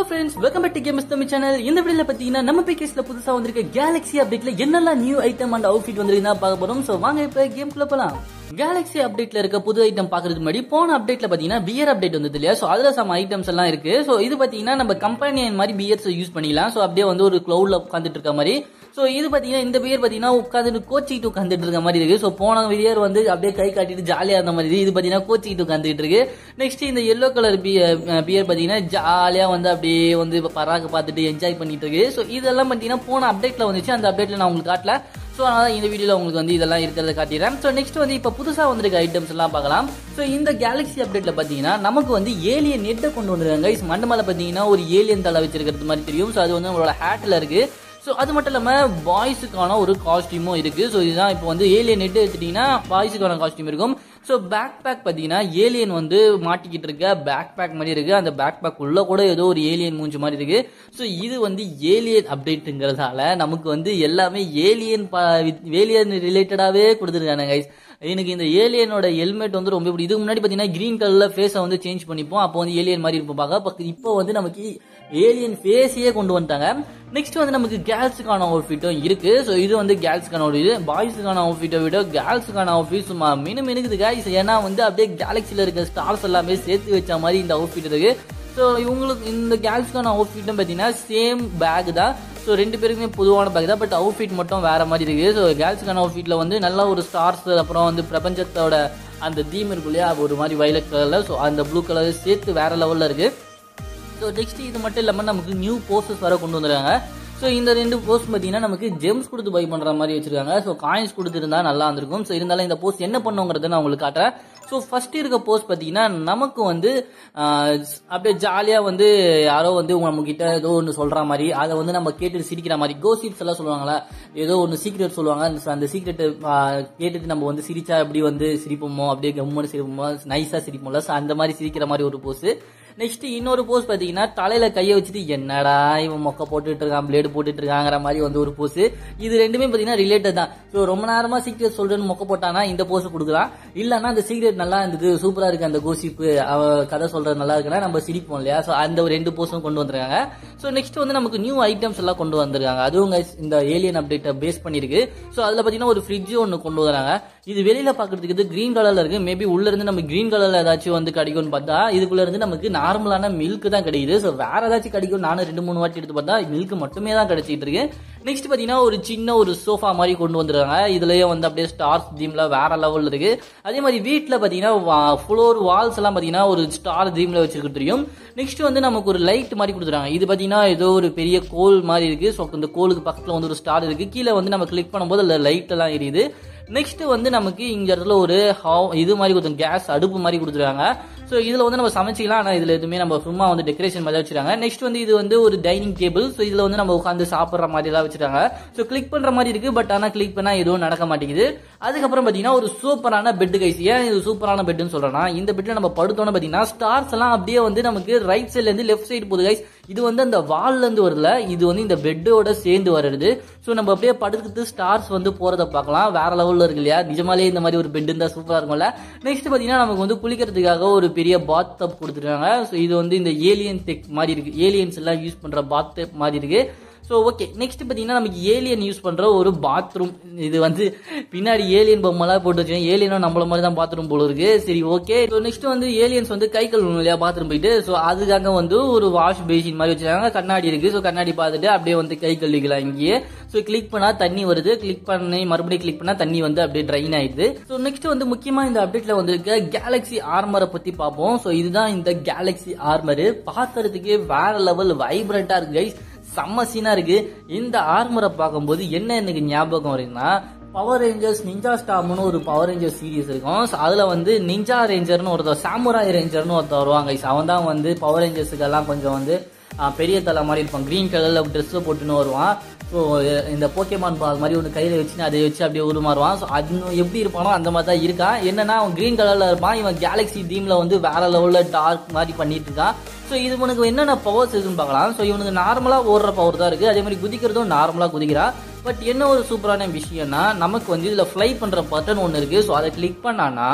Friends welcome back to games Tamil channel இந்த வீடியோல பாத்தீங்கன்னா நம்ம பிகேஸ்ல புதுசா வந்திருக்க கேலக்ஸி அப்டேட்ல என்னெல்லாம் நியூ ஐட்டம் அண்ட் அவுட்ஃபிட் வந்திருக்குன்னா பார்க்க போறோம் சோ வாங்க இப்ப கேம்குள்ள போலாம் கேலக்ஸி அப்டேட்ல இருக்க புது ஐட்டம் பாக்குறதுக்கு முன்னாடி போன அப்டேட்ல பாத்தீங்கன்னா பியர் அப்டேட் வந்தது இல்லையா சோ அதுல சம் ஐட்டம்ஸ் எல்லாம் இருக்கு சோ இது பாத்தீங்கன்னா நம்ம கம்பெனியன் மாதிரி பியர்ஸ் யூஸ் பண்ணிக்கலாம் சோ அப்படியே வந்து ஒரு கிளவுட்ல உட்காந்துட்டு இருக்க மாதிரி சோ இது பாத்தீங்கன்னா இந்த பியர் பாத்தீங்கன்னா உட்காந்துட்டு கோச்சிக்கிட்டு உட்காந்துட்டு இருக்க மாதிரி இருக்கு சோ போன பியர் வந்து அப்படியே கை காட்டிட்டு ஜாலியா இருந்த மாதிரி இருக்கு. இது பாத்தீங்கன்னா கோச்சிக்கிட்டு உட்காந்துட்டு இருக்கு நெக்ஸ்ட் இந்த எல்லோ கலர் பியர் பாத்தீங்கன்னா ஜாலியா வந்து அப்படியே வந்து பராக்க பார்த்துட்டு என்ஜாய் பண்ணிட்டு இருக்கு சோ இதெல்லாம் பாத்தீங்கன்னா போன அப்டேட்ல வந்துச்சு அந்த அப்டேட்ல நான் உங்களுக்கு காட்டல ஸோ அதனால இந்த வீடியோல உங்களுக்கு வந்து இதெல்லாம் இருக்கிறத காட்டிடுறேன் ஸோ நெக்ஸ்ட் வந்து இப்போ புதுசாக வந்திருக்க ஐட்டம்ஸ் எல்லாம் பார்க்கலாம் ஸோ இந்த கேலக்ஸி அப்டேட்ல பார்த்தீங்கன்னா நமக்கு வந்து ஏலியன் நெட்டை கொண்டு வந்துருக்காங்க guys. மண்டை மேலே பார்த்தீங்கன்னா ஒரு ஏலியன் தலை வச்சிருக்கிறது மாதிரி தெரியும் ஸோ அது வந்து நம்மளோட ஹேட்ல இருக்கு ஸோ அது மட்டும் இல்லாமல் பாய்ஸுக்கான ஒரு காஸ்டியூமும் இருக்கு ஸோ இதுதான் இப்போ வந்து ஏலியன் நெட் எடுத்துட்டீங்கன்னா பாய்ஸுக்கான காஸ்டியூம் இருக்கும் ஸோ பேக் பேக் பார்த்தீங்கன்னா ஏலியன் வந்து மாட்டிக்கிட்டு இருக்க பேக் பேக் மாதிரி இருக்கு அந்த பேக் பேக் உள்ள கூட ஏதோ ஒரு ஏலியன் மூஞ்சி மாதிரி இருக்கு ஸோ இது வந்து ஏலியன் அப்டேட்டுங்கிறதால நமக்கு வந்து எல்லாமே ஏலியன் ஏலியன் ரிலேட்டடாகவே கொடுத்துருக்காங்க கைஸ் எனக்கு இந்த ஏலியனோட ஹெல்மெட் வந்து ரொம்ப பிடிக்கும் இதுக்கு முன்னாடி பார்த்தீங்கன்னா கிரீன் கலர்ல ஃபேஸை வந்து சேஞ்ச் பண்ணிப்போம் அப்போ வந்து ஏலியன் மாதிரி இருப்போம் பார்க்க இப்போ வந்து நமக்கு ஏலியன் ஃபேஸையே கொண்டு வந்துட்டாங்க நெக்ஸ்ட் வந்து நமக்கு கேர்ள்ஸுக்கான அவுட்ஃபிட்டும் இருக்கு ஸோ இது வந்து கேர்ள்ஸுக்கான ஒரு இது பாய்ஸுக்கான அவுட்ஃபிட்டை விட கேர்ள்ஸுக்கான அவுட்ஃபிட் சும்மா மினு மினுக்குது guys ஏன்னா வந்து அப்படியே கேலக்சியில் இருக்க ஸ்டார்ஸ் எல்லாமே சேர்த்து வச்ச மாதிரி இந்த அவுட்ஃபிட் இருக்கு ஸோ இவங்களுக்கு இந்த கேர்ள்ஸ்க்கான அவுட்ஃபிட்டும் பார்த்தீங்கன்னா சேம் பேக் தான் ஸோ ரெண்டு பேருக்குமே பொதுவான பேக் தான் பட் அவுட்ஃபிட் மட்டும் வேற மாதிரி இருக்கு ஸோ கேர்ள்ஸுக்கான அவுட்ஃபிட்டில் வந்து நல்ல ஒரு ஸ்டார்ஸ் அப்புறம் வந்து பிரபஞ்சத்தோட அந்த தீம் இருக்கு இல்லையா ஒரு மாதிரி வயலட் கலரில் ஸோ அந்த ப்ளூ கலர் சேர்த்து வேற லெவலில் இருக்கு ஸோ நெக்ஸ்ட் இது மட்டும் இல்லாமல் நமக்கு நியூ போஸ்டர்ஸ் வர கொண்டு வந்துருக்காங்க ஸோ இந்த ரெண்டு போஸ்ட் பார்த்தீங்கன்னா நமக்கு ஜெம்ஸ் கொடுத்து பை பண்ணுற மாதிரி வச்சிருக்காங்க ஸோ காயின்ஸ் கொடுத்துருந்தா நல்லா இருந்திருக்கும் ஸோ இருந்தாலும் இந்த போஸ்ட் என்ன பண்ணுங்கிறத நான் உங்களுக்கு காட்டுறேன் ஸோ ஃபர்ஸ்ட் இருக்க போஸ்ட் பார்த்தீங்கன்னா நமக்கு வந்து ஆஹ், அப்படியே ஜாலியாக வந்து யாரோ வந்து நம்ம கிட்ட ஏதோ ஒன்று சொல்ற மாதிரி அதை வந்து நம்ம கேட்டுட்டு சிரிக்கிற மாதிரி கோசிப்ஸ் எல்லாம் சொல்லுவாங்களா ஏதோ ஒன்று சீக்ரெட் சொல்லுவாங்க அந்த- அந்த சீக்ரெட் கேட்டுட்டு நம்ம வந்து சிரிச்சா எப்படி வந்து சிரிப்போமோ அப்படியே கம்முன்னு சிரிப்போமோ நைஸாக சிரிப்போம்ல ஸோ அந்த மாதிரி சிரிக்கிற மாதிரி ஒரு போஸ்ட் நெக்ஸ்ட் இன்னொரு போஸ் பாத்தீங்கன்னா தலையில கையை வச்சுட்டு என்னடா இவன் மொக்க போட்டுட்டு இருக்கான் பிளேடு போட்டுட்டு இருக்காங்கிற மாதிரி வந்து ஒரு போஸ் இது ரெண்டுமே பாத்தீங்கன்னா ரிலேட்டட் தான் ஸோ ரொம்ப நேரமா சீக்ரெட் சொல்றேன்னு மொக்க போட்டானா இந்த போஸ் கொடுக்கலாம் இல்லன்னா அந்த சீக்ரெட் நல்லா இருந்தது சூப்பரா இருக்கு அந்த கோசிப்பு அவ கதை சொல்றது நல்லா இருக்குன்னா நம்ம சிரிப்போம் இல்லையா ஸோ அந்த ஒரு ரெண்டு போஸும் கொண்டு வந்திருக்காங்க ஸோ நெக்ஸ்ட் வந்து நமக்கு நியூ ஐட்டம்ஸ் எல்லாம் கொண்டு வந்திருக்காங்க அதுவும் guys இந்த ஏலியன் அப்டேட்டை பேஸ் பண்ணிருக்கு ஸோ அதுல பாத்தீங்கன்னா ஒரு ஃப்ரிட்ஜ் ஒன்று கொண்டு வராங்க இது வெளியில பாக்குறதுக்கு இது கிரீன் கலர்ல இருக்கு மேபி உள்ள இருந்து நம்ம கிரீன் கலர்ல ஏதாச்சும் வந்து கிடைக்கும்னு பார்த்தா இதுக்குள்ள இருந்து நமக்கு நார்மலான மில்க் தான் கிடைக்குது ஸோ வேற ஏதாச்சும் கிடைக்கும் நானும் ரெண்டு மூணு வாட்டி எடுத்து பார்த்தா மில்க் மட்டுமே தான் கிடைச்சிட்டு இருக்கு நெக்ஸ்ட் பாத்தீங்கன்னா ஒரு சின்ன ஒரு சோஃபா மாதிரி கொண்டு வந்துருக்காங்க இதுலயே வந்து அப்படியே ஸ்டார்ஸ் தீம்ல வேற லெவல்ல இருக்கு அதே மாதிரி வீட்ல பாத்தீங்கன்னா ஃப்ளோர் வால்ஸ் எல்லாம் பாத்தீங்கன்னா ஒரு ஸ்டார் தீம்ல வச்சிருக்கு தெரியும் நெக்ஸ்ட் வந்து நமக்கு ஒரு லைட் மாதிரி கொடுத்துருக்காங்க இது பாத்தீங்கன்னா ஏதோ ஒரு பெரிய கோல் மாதிரி இருக்கு ஸோ இந்த கோலுக்கு பக்கத்துல வந்து ஒரு ஸ்டார் இருக்கு கீழே வந்து நம்ம கிளிக் பண்ணும்போது அதுல லைட் எல்லாம் எரியுது நெக்ஸ்ட் வந்து நமக்கு இங்க இடத்துல ஒரு ஹாவ் இது மாதிரி கொடுத்து கேஸ் அடுப்பு மாதிரி கொடுத்துருக்காங்க ஸோ இதுல வந்து நம்ம சமைச்சிக்கலாம் ஆனா இதுல எதுவுமே நம்ம சும்மா வந்து டெக்கரேஷன் மாதிரி வச்சிருக்காங்க நெக்ஸ்ட் வந்து இது வந்து ஒரு டைனிங் டேபிள் ஸோ இதுல வந்து நம்ம உட்காந்து சாப்பிடுற மாதிரி எல்லாம் வச்சிருக்காங்க ஸோ கிளிக் பண்ற மாதிரி இருக்கு பட் ஆனா கிளிக் பண்ணா எதுவும் நடக்க மாட்டேங்குது அதுக்கப்புறம் பாத்தீங்கன்னா ஒரு சூப்பரான பெட் கைஸ் ஏன் இது சூப்பரான பெட்னு சொல்றேன்னா இந்த பெட்ல நம்ம படுத்தோம்னு பாத்தீங்கன்னா ஸ்டார்ஸ் எல்லாம் அப்படியே வந்து நமக்கு ரைட் சைட்ல இருந்து லெஃப்ட் சைடு போகுது கைஸ் இது வந்து அந்த வால்ல இருந்து வருதுல இது வந்து இந்த பெட்டோட சேர்ந்து வருது ஸோ நம்ம அப்படியே படுத்துட்டு ஸ்டார்ஸ் வந்து போறத பார்க்கலாம் வேற லெவல்ல இருக்கு இல்லையா நிஜமாலே இந்த மாதிரி ஒரு பெட் இருந்தா சூப்பரா இருக்கும்ல நெக்ஸ்ட் பாத்தீங்கன்னா நமக்கு வந்து குளிக்கிறதுக்காக ஒரு பெரிய பாத் டப் கொடுத்துருக்காங்க ஸோ இது வந்து இந்த ஏலியன் டெக் மாதிரி இருக்கு ஏலியன்ஸ் எல்லாம் யூஸ் பண்ற பாத் டப் மாதிரி இருக்கு ஸோ ஓகே நெக்ஸ்ட் பார்த்தீங்கன்னா நமக்கு ஏலியன் யூஸ் பண்ற ஒரு பாத்ரூம் இது வந்து பின்னாடி ஏலியன் பொம்மைலாம் போட்டு வச்சுக்கோங்க ஏலியனும் நம்மள மாதிரி தான் பாத்ரூம் போல இருக்கு சரி ஓகே ஸோ நெக்ஸ்ட் வந்து ஏலியன்ஸ் வந்து கை கழுவணும் இல்லையா பாத்ரூம் போயிட்டு ஸோ அதுக்காக வந்து ஒரு வாஷ் பேசின் மாதிரி வச்சிருக்காங்க கண்ணாடி இருக்கு ஸோ கண்ணாடி பார்த்துட்டு அப்படியே வந்து கை கழுவிக்கலாம் இங்கேயே ஸோ கிளிக் பண்ணா தண்ணி வருது கிளிக் பண்ணி மறுபடியும் கிளிக் பண்ணா தண்ணி வந்து அப்படியே ட்ரைன் ஆயிடுது ஸோ நெக்ஸ்ட் வந்து முக்கியமா இந்த அப்டேட்ல வந்திருக்க கேலக்ஸி ஆர்மரை பத்தி பார்ப்போம் ஸோ இதுதான் இந்த கேலக்ஸி ஆர்மர் பார்க்கறதுக்கே வேற லெவல் வைப்ரண்டா இருக்கு கைஸ் செம்ம சீனா இருக்கு இந்த ஆர்மரை பார்க்கும்போது என்ன எனக்கு ஞாபகம் வருதுன்னா பவர் ரேஞ்சர்ஸ் நிஞ்சா ஸ்டாம்னு ஒரு பவர் ரேஞ்சர் சீரிஸ் இருக்கும் So, அதுல வந்து நிஞ்சா ரேஞ்சர்னு ஒருத்தர் சாமுராய் ரேஞ்சர்னு ஒருத்தர் வருவாங்க guys. அவன் தான் வந்து பவர் ரேஞ்சர்ஸுக்கெல்லாம் கொஞ்சம் வந்து ஆஹ், பெரிய தலை மாதிரி இருப்பான் கிரீன் கலர்ல ட்ரெஸ் போட்டுன்னு வருவான் ஸோ இந்த போக்கேமான் பால் மாதிரி ஒன்று கையில் வச்சுன்னு அதை வச்சு அப்படியே உருமாறுவான் ஸோ அது எப்படி இருப்பானோ அந்த மாதிரி தான் இருக்கான் என்னன்னா அவன் கிரீன் கலர்ல இருப்பான் இவன் கேலக்ஸி தீம்ல வந்து வேற லெவலில் டார்க் மாதிரி பண்ணிட்டு இருக்கான் ஸோ இது உனக்கு என்னென்ன பவர்ஸ் இருக்குன்னு பார்க்கலாம் ஸோ இவனுக்கு நார்மலாக ஓடுற பவர் தான் இருக்கு அதே மாதிரி குதிக்கிறதும் நார்மலாக குதிக்கிறா பட் என்ன ஒரு சூப்பரான விஷயம்னா நமக்கு வந்து இதில் ஃப்ளை பண்ணுற பட்டன் ஒன்று இருக்கு ஸோ அதை கிளிக் பண்ணானா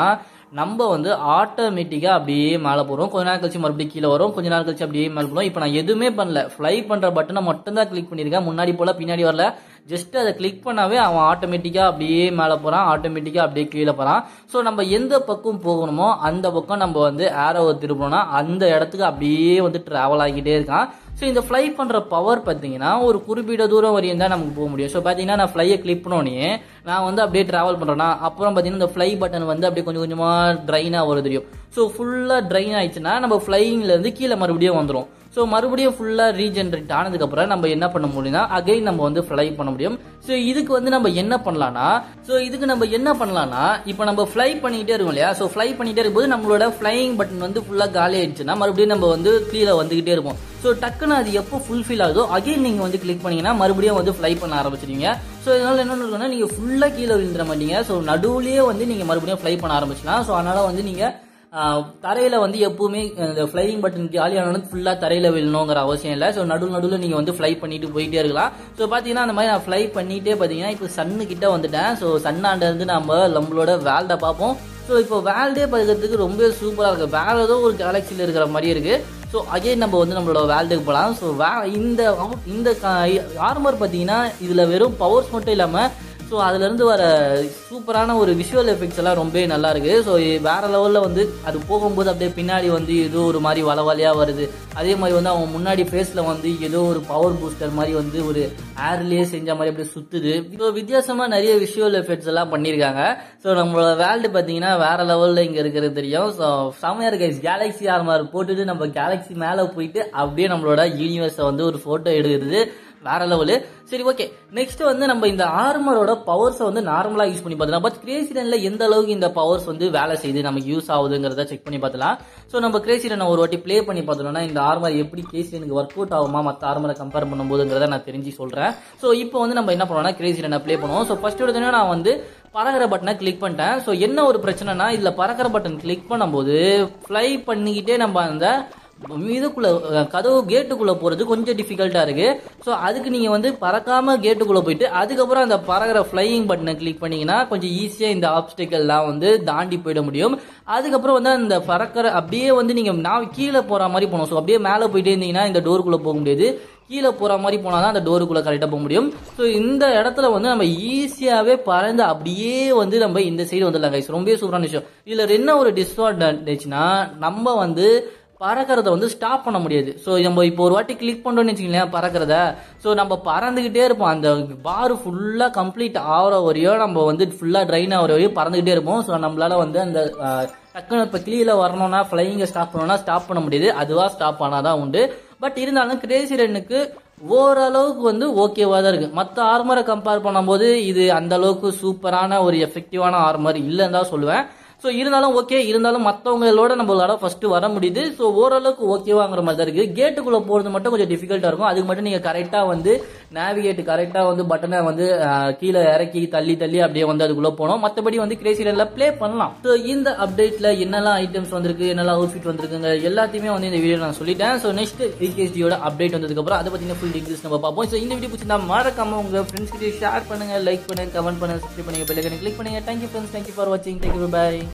நம்ம வந்து ஆட்டோமேட்டிக்காக அப்படியே மேலே போகிறோம் கொஞ்ச நாள் கழிச்சு மறுபடியும் கீழே வரும் கொஞ்ச நாள் கழிச்சு அப்படியே மேலே போகிறோம் இப்போ நான் எதுவுமே பண்ணல ஃப்ளை பண்ணுற பட்டனை மட்டும் தான் கிளிக் பண்ணியிருக்கேன் முன்னாடி போல பின்னாடி வரல ஜஸ்ட் அதை கிளிக் பண்ணாவே அவன் ஆட்டோமேட்டிக்காக அப்படியே மேலே போகிறான் ஆட்டோமேட்டிக்காக அப்படியே கீழே போகிறான் ஸோ நம்ம எந்த பக்கம் போகணுமோ அந்த பக்கம் நம்ம வந்து ஆரோவை திருப்பணும்னா அந்த இடத்துக்கு அப்படியே வந்து ட்ராவல் ஆகிக்கிட்டே இருக்கான் ஸோ இந்த ஃப்ளை பண்ணுற பவர் பார்த்தீங்கன்னா ஒரு குறிப்பிட்ட தூரம் வரையும் தான் நமக்கு போக முடியும் ஸோ பார்த்தீங்கன்னா நான் ஃப்ளையை கிளிக் பண்ணோடனே நான் வந்து அப்படியே ட்ராவல் பண்ணுறேன்னா அப்புறம் பார்த்தீங்கன்னா இந்த ஃப்ளை பட்டன் வந்து அப்படியே கொஞ்சம் கொஞ்சமாக ட்ரைனாக வரும் தெரியும் ஸோ ஃபுல்லாக ட்ரைன் ஆயிடுச்சுன்னா நம்ம ஃப்ளைங்லேருந்து கீழே மறுபடியும் வந்துடும் ஸோ மறுபடியும் ஃபுல்லாக ரீஜென்ரேட் ஆனதுக்கப்புறம் நம்ம என்ன பண்ண முடியும்னா அகைன் நம்ம வந்து ஃப்ளை பண்ண முடியும் ஸோ இதுக்கு வந்து நம்ம என்ன பண்ணலாம்னா ஸோ இதுக்கு நம்ம என்ன பண்ணலாம்னா இப்போ நம்ம ஃப்ளை பண்ணிக்கிட்டே இருக்கோம் இல்லையா ஸோ ஃப்ளை பண்ணிகிட்டே இருக்கும்போது நம்மளோட ஃப்ளைங் பட்டன் வந்து ஃபுல்லாக காலி ஆயிடுச்சுன்னா மறுபடியும் நம்ம வந்து கீழே வந்துக்கிட்டே இருப்போம் ஸோ டக்குன்னு அது எப்போ ஃபுல்ஃபில் ஆகுதோ அகைன் நீங்கள் வந்து கிளிக் பண்ணீங்கன்னா மறுபடியும் வந்து ஃப்ளை பண்ண ஆரம்பிச்சிருவீங்க ஸோ இதனால் என்ன இருக்குன்னா நீங்கள் ஃபுல்லாக கீழே விழுந்துட மாட்டீங்க ஸோ நடுவுலேயே வந்து நீங்கள் மறுபடியும் ஃப்ளை பண்ண ஆரம்பிச்சிடலாம் ஸோ அதனால் வந்து நீங்கள் தரையில வந்து எப்பவுமே இந்த ஃப்ளைங் பட்டன் காலியானது ஃபுல்லா தரையில விழணுங்கிற அவசியம் இல்லை ஸோ நடுவு நடுவில் நீங்க வந்து ஃப்ளை பண்ணிட்டு போயிட்டே இருக்கலாம் ஸோ பாத்தீங்கன்னா அந்த மாதிரி நான் ஃப்ளை பண்ணிட்டே பாத்தீங்கன்னா இப்போ சன்னு கிட்ட வந்துட்டேன் ஸோ சன்னாண்ட இருந்து நம்ம நம்மளோட வேல்டை பார்ப்போம் ஸோ இப்போ வேல்டே பார்க்கறதுக்கு ரொம்ப சூப்பராக இருக்கு வேற ஏதோ ஒரு கேலக்சியில் இருக்கிற மாதிரி இருக்கு ஸோ அகைன் நம்ம வந்து நம்மளோட வேல்டுக்கு போகலாம் ஸோ வே இந்த இந்த ஆர்மர் பார்த்தீங்கன்னா இதில் வெறும் பவர்ஸ் மட்டும் இல்லாமல் ஸோ அதுலேருந்து வர சூப்பரான ஒரு விஷுவல் எஃபெக்ட்ஸ் எல்லாம் ரொம்ப நல்லா இருக்கு ஸோ வேற லெவலில் வந்து அது போகும்போது அப்படியே பின்னாடி வந்து ஏதோ ஒரு மாதிரி வளவலையாக வருது அதே மாதிரி வந்து அவன் முன்னாடி ஃபேஸில் வந்து ஏதோ ஒரு பவர் பூஸ்டர் மாதிரி வந்து ஒரு ஏர்லேயே செஞ்ச மாதிரி அப்படியே சுத்துது இப்போ வித்தியாசமாக நிறைய விஷுவல் எஃபெக்ட்ஸ் எல்லாம் பண்ணியிருக்காங்க ஸோ நம்மளோட வேர்ல்டு பார்த்தீங்கன்னா வேற லெவலில் இங்கே இருக்கிறது தெரியும் ஸோ செம்மையாக இருக்கு கேலக்ஸி ஆர்மார் போட்டுட்டு நம்ம கேலக்ஸி மேலே போயிட்டு அப்படியே நம்மளோட யூனிவர்ஸை வந்து ஒரு ஃபோட்டோ எடுக்கிறது வேற லெவலு சரி ஓகே நெக்ஸ்ட் வந்து நம்ம இந்த ஆர்மரோட பவர்ஸை வந்து நார்மலா யூஸ் பண்ணி பார்த்தலாம் பட் கிரேசிடன்ல எந்த அளவுக்கு இந்த பவர்ஸ் வந்து வேலை செய்யுது நமக்கு யூஸ் ஆகுதுங்கிறத செக் பண்ணி பார்த்தலாம் ஸோ நம்ம கிரேசிடனை ஒரு வாட்டி ப்ளே பண்ணி பார்த்தோம்னா இந்த ஆர்மர் எப்படி கிரேசிடனுக்கு ஒர்க் அவுட் ஆகுமா மற்ற ஆர்மரை கம்பேர் பண்ணும்போதுங்கிறத நான் தெரிஞ்சு சொல்றேன் ஸோ இப்போ வந்து நம்ம என்ன பண்ணுவோம்னா கிரேசிடனை ப்ளே பண்ணுவோம் ஸோ ஃபர்ஸ்ட் எடுத்தோன்னே நான் வந்து பறக்கிற பட்டனை கிளிக் பண்ணிட்டேன் ஸோ என்ன ஒரு பிரச்சனைனா இதில் பறக்கிற பட்டன் கிளிக் பண்ணும்போது ஃப்ளை பண்ணிக்கிட்டே நம்ம அந்த இதுக்குள்ள கதவு கேட்டுக்குள்ள போறது கொஞ்சம் டிஃபிகல்ட்டா இருக்கு ஸோ அதுக்கு நீங்க வந்து பறக்காம கேட்டுக்குள்ள போயிட்டு அதுக்கப்புறம் அந்த பறக்கிற ஃபிளையிங் பட்டனை கிளிக் பண்ணீங்கன்னா கொஞ்சம் ஈஸியா இந்த ஆப்ஸ்டிக்கல்லாம் வந்து தாண்டி போயிட முடியும் அதுக்கப்புறம் வந்து அந்த பறக்கிற அப்படியே வந்து நீங்க நான் கீழே போற மாதிரி போகணும் ஸோ அப்படியே மேலே போயிட்டே இருந்தீங்கன்னா இந்த டோருக்குள்ள போக முடியாது கீழே போற மாதிரி போனால் தான் அந்த டோருக்குள்ள கரெக்டாக போக முடியும் ஸோ இந்த இடத்துல வந்து நம்ம ஈஸியாகவே பறந்து அப்படியே வந்து நம்ம இந்த சைடு வந்துடலாம் கைஸ் ரொம்ப சூப்பரான விஷயம் இதில் என்ன ஒரு டிஸ்அட்வான்டேஜ்னா நம்ம வந்து பறக்கிறத வந்து ஸ்டாப் பண்ண முடியாது ஸோ நம்ம இப்போ ஒரு வாட்டி கிளிக் பண்ணோம்னு வச்சுக்கங்களேன் பறக்கிறத ஸோ நம்ம பறந்துக்கிட்டே இருப்போம் அந்த பார் ஃபுல்லாக கம்ப்ளீட் ஆகிற வரையும் நம்ம வந்து ஃபுல்லாக ட்ரைன் ஆகிற வரையும் பறந்துக்கிட்டே இருப்போம் ஸோ நம்மளால வந்து அந்த அஹ், டக்குன்னு இப்போ கீழே வரணும்னா ஃப்ளைங்கை ஸ்டாப் பண்ணணும்னா ஸ்டாப் பண்ண முடியுது அதுவாக ஸ்டாப் ஆனாதான் உண்டு பட் இருந்தாலும் கிரேசி ரன்னுக்கு ஓரளவுக்கு வந்து ஓகேவா தான் இருக்கு மற்ற ஆர்மரை கம்பேர் பண்ணும்போது இது அந்த அளவுக்கு சூப்பரான ஒரு எஃபெக்டிவான ஆர்மர் இல்லைன்னு தான் சொல்லுவேன் ஸோ இருந்தாலும் ஓகே இருந்தாலும் மற்றவங்களோட நம்மளால ஃபர்ஸ்ட் வர முடியுது ஸோ ஓரளவுக்கு ஓகேவாங்கிற மாதிரி தான் இருக்கு கேட்டுக்குள்ள போறது மட்டும் கொஞ்சம் டிஃபிகல்ட்டா இருக்கும் அதுக்கு மட்டும் நீங்க கரெக்டா வந்து நேவிகேட் கரெக்டா வந்து பட்டனை வந்து அஹ், கீழே இறக்கி தள்ளி தள்ளி அப்படியே வந்து அதுக்குள்ள போனோம் மற்றபடி வந்து கிரேசி ரன்ல ப்ளே பண்ணலாம் ஸோ இந்த அப்டேட்ல என்னெல்லாம் ஐட்டம்ஸ் வந்திருக்கு என்னெல்லாம் அவுட்ஃபிட் வந்திருக்குங்க எல்லாத்தையுமே வந்து இந்த வீடியோ நான் சொல்லிட்டேன் ஸோ நெக்ஸ்ட் விகேஎஸ்டியோட அப்டேட் வந்ததுக்கு அப்புறம் அதை பத்தின ஃபுல் டீடைல்ஸ் நம்ம பார்ப்போம் ஸோ இந்த வீடியோ பிடிச்சிருந்தா மறக்காம உங்க ஃப்ரெண்ட்ஸ் கிட்ட ஷேர் பண்ணுங்க லைக் பண்ணுங்க கமெண்ட் பண்ணுங்க சப்ஸ்கிரைப் பண்ணுங்க பெல் ஐக்கனை கிளிக் பண்ணுங்க தேங்க்யூ ஃப்ரெண்ட்ஸ் தேங்க்யூ ஃபார் வாட்சிங் தேங்க்யூ பை